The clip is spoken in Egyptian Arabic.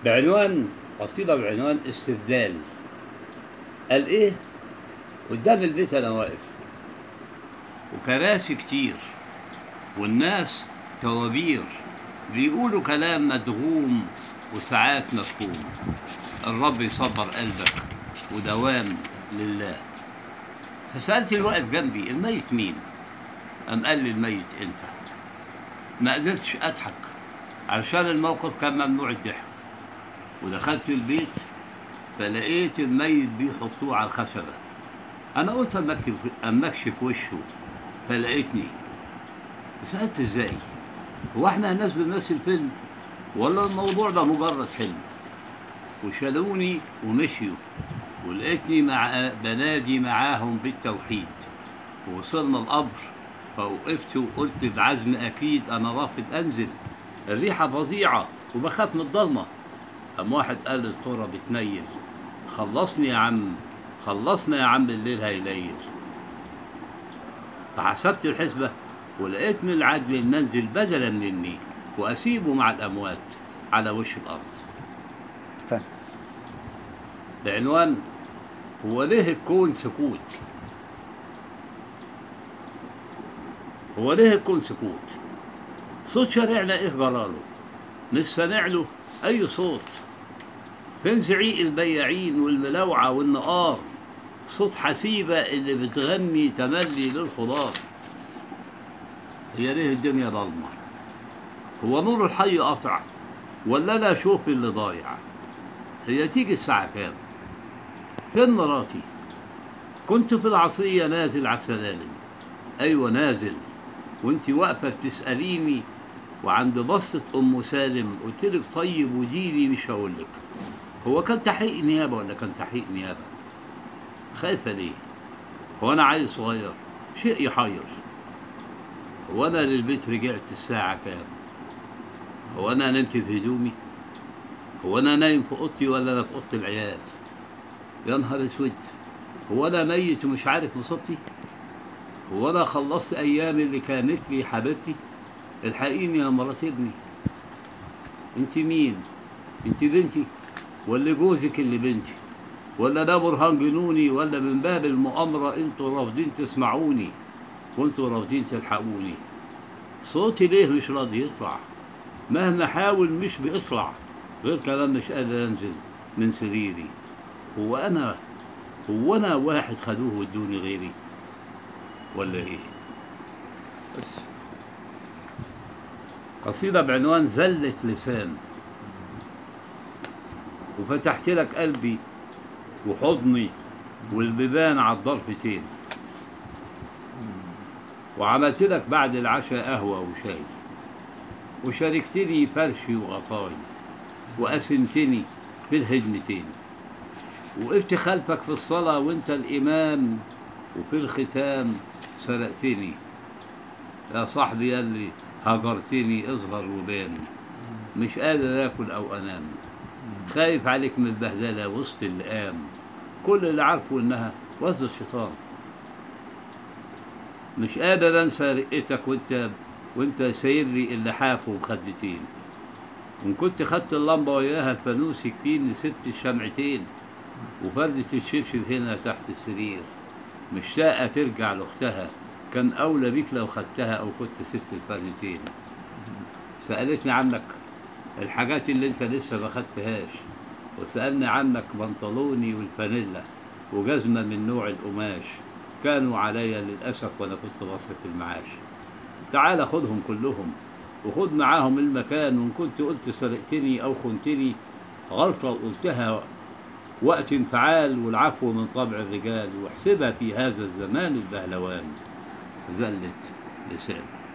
بعنوان قصيدة بعنوان استبدال قال إيه قدام البيت أنا واقف وكراسي كتير والناس توابير بيقولوا كلام مدغوم وساعات مفهوم الرب يصبر قلبك ودوام لله فسألت الواقف جنبي الميت مين؟ قام قال لي الميت أنت ما قدرتش أضحك علشان الموقف كان ممنوع الضحك ودخلت البيت فلقيت الميت بيحطوه على الخشبة أنا قلت أما أكشف أما أكشف وشه فلقيتني سألت إزاي؟ هو إحنا ناس بنمثل فيلم ولا الموضوع ده مجرد حلم؟ وشالوني ومشيوا ولقيتني مع بنادي معاهم بالتوحيد ووصلنا القبر فوقفت وقلت بعزم أكيد أنا رافض أنزل الريحة فظيعة وبخاف من الضلمة قام واحد قال للترى بتنيل خلصني يا عم خلصنا يا عم الليل هيليل فحسبت الحسبة ولقيت من العدل المنزل بدلا مني وأسيبه مع الأموات على وش الأرض استنى بعنوان هو ليه الكون سكوت هو ليه الكون سكوت صوت شارعنا ايه جراله مش سامع له اي صوت فين زعيق البياعين والملوعة والنقار صوت حسيبة اللي بتغني تملي للخضار هي ليه الدنيا ضلمة هو نور الحي قطع ولا لا اشوف اللي ضايع هي تيجي الساعة كام فين مراتي كنت في العصرية نازل على السلالم أيوة نازل وانت واقفة بتسأليني وعند بصة أم سالم قلت لك طيب وديني مش هقول لك هو كان تحقيق نيابة ولا كان تحقيق نيابة خايفة ليه هو أنا عيل صغير شيء يحير هو أنا للبيت رجعت الساعة كام هو أنا نمت في هدومي هو أنا نايم في أوضتي ولا أنا في أوضة العيال يا نهار اسود هو انا ميت ومش عارف مصيبتي هو انا خلصت ايامي اللي كانت لي حبيبتي الحقيني يا مرات ابني انت مين انت بنتي ولا جوزك اللي بنتي ولا ده برهان جنوني ولا من باب المؤامرة انتوا رافضين تسمعوني وانتوا رافضين تلحقوني صوتي ليه مش راضي يطلع مهما حاول مش بيطلع غير كلام مش قادر انزل من سريري هو انا هو انا واحد خدوه وادوني غيري ولا ايه بس قصيدة بعنوان زلة لسان وفتحت لك قلبي وحضني والبيبان على الضرفتين وعملت لك بعد العشاء قهوة وشاي وشاركتني فرشي وغطاي وأسنتني في الهدمتين وقفت خلفك في الصلاة وانت الإمام وفي الختام سرقتني يا صاحبي يلي هجرتني اصغر وبان مش قادر اكل او انام خايف عليك من البهدلة وسط اللئام كل اللي عارفه انها وزة الشيطان مش قادر انسى رقتك وانت وانت سايب لي اللحاف ومخدتين وان كنت خدت اللمبة وياها الفانوس يكفيني سبت الشمعتين وفردة الشبشب هنا تحت السرير مشتاقة ترجع لأختها كان أولى بيك لو خدتها أو كنت سبت الفردتين سألتني عنك الحاجات اللي انت لسه ما خدتهاش وسألني عنك بنطلوني والفانيلا وجزمة من نوع القماش كانوا عليا للأسف وأنا كنت بصرف المعاش تعال خدهم كلهم وخد معاهم المكان وإن كنت قلت سرقتني أو خنتني غلطة قلتها وقت انفعال والعفو من طبع الرجال واحسبها في هذا الزمان البهلوان زلت لسان